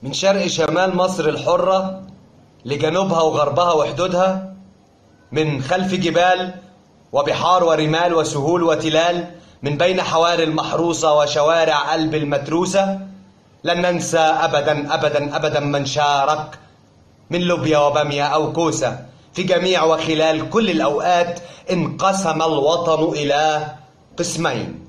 من شرق شمال مصر الحرة لجنوبها وغربها وحدودها من خلف جبال وبحار ورمال وسهول وتلال من بين حواري المحروسة وشوارع قلب المتروسة لن ننسى أبدا أبدا أبدا من شارك من لوبيا وبامية أو كوسة في جميع وخلال كل الأوقات انقسم الوطن إلى قسمين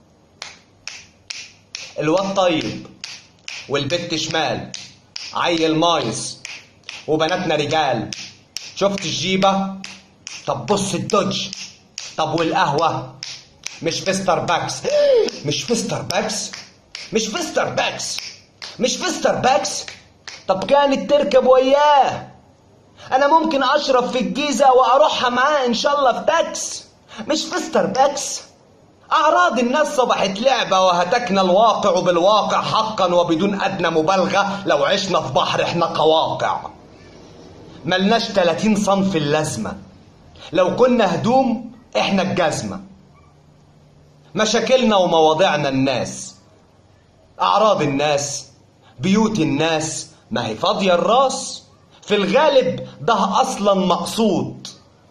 الواد طيب والبت شمال عيل مايس وبناتنا رجال شفت الجيبة طب بص الدوج طب والقهوة مش فيستر باكس مش فيستر باكس مش فيستر باكس مش فيستر باكس طب كانت تركب وياه انا ممكن اشرب في الجيزة واروحها معاه ان شاء الله في تاكس مش فيستر باكس أعراض الناس صبحت لعبة وهتكنا الواقع بالواقع حقا وبدون أدنى مبالغة لو عشنا في بحر احنا قواقع ملناش 30 صنف اللازمة لو كنا هدوم احنا الجزمة مشاكلنا ومواضيعنا الناس أعراض الناس بيوت الناس ما هي فاضية الراس في الغالب ده أصلا مقصود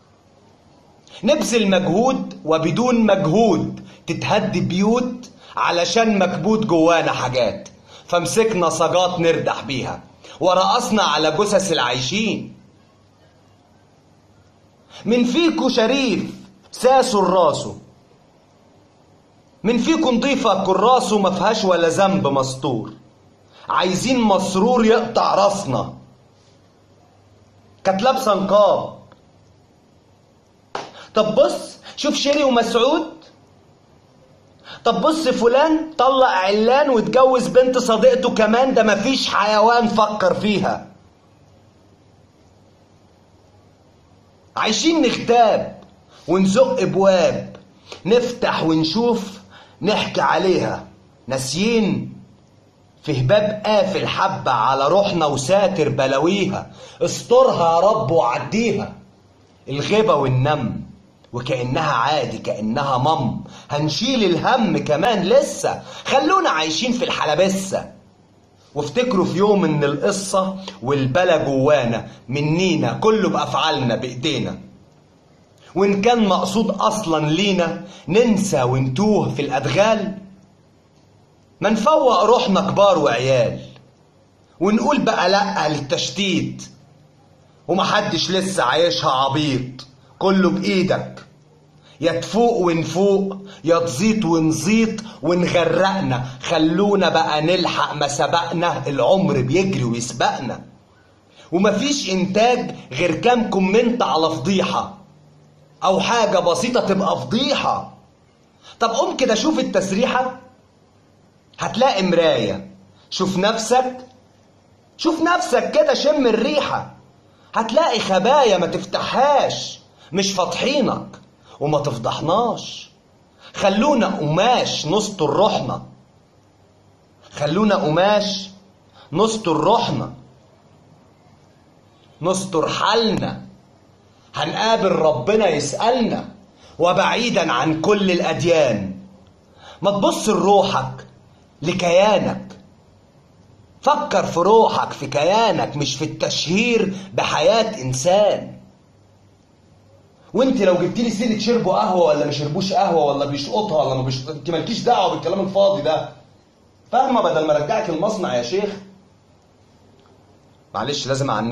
نبذل مجهود وبدون مجهود تتهد بيوت علشان مكبوت جوانا حاجات فمسكنا صاجات نردح بيها ورقصنا على جثث العايشين من فيكو شريف ساسه الراسه من فيكو نضيفة كراسه ما فيهاش ولا ذنب مستور عايزين مسرور يقطع راسنا كانت لابسه نقاب طب بص شوف شيري ومسعود طب بص فلان طلق علان واتجوز بنت صديقته كمان ده مفيش حيوان فكر فيها عايشين نغتاب ونزق ابواب نفتح ونشوف نحكي عليها ناسيين في هباب قافل حبة على روحنا وساتر بلاويها استرها يا رب وعديها الغيبة والنم وكأنها عادي كأنها مم هنشيل الهم كمان لسه خلونا عايشين في الحلبسة وافتكروا في يوم ان القصة والبلا جوانا منينا كله بأفعالنا بإيدينا وإن كان مقصود أصلا لينا ننسى ونتوه في الأدغال ما نفوق روحنا كبار وعيال ونقول بقى لأ للتشتيت ومحدش لسه عايشها عبيط كله بإيدك يا تفوق ونفوق يا تزيط ونزيط ونغرقنا خلونا بقى نلحق ما سبقنا العمر بيجري ويسبقنا ومفيش انتاج غير كام كومنت على فضيحة او حاجة بسيطة تبقى فضيحة طب قوم كده شوف التسريحة هتلاقي مراية شوف نفسك شوف نفسك كده شم الريحة هتلاقي خبايا ما تفتحهاش مش فاضحينك وما تفضحناش خلونا قماش نستر روحنا خلونا قماش نستر روحنا نستر حالنا هنقابل ربنا يسألنا وبعيدا عن كل الأديان ما تبص لروحك لكيانك فكر في روحك في كيانك مش في التشهير بحياة إنسان وانت لو جبت لي سيره شربوا قهوه ولا ما شربوش قهوه ولا بيشقطها ولا ما بيشقط انت مالكيش دعوه بالكلام الفاضي ده فاهمه بدل ما ارجعك المصنع يا شيخ معلش لازم أعني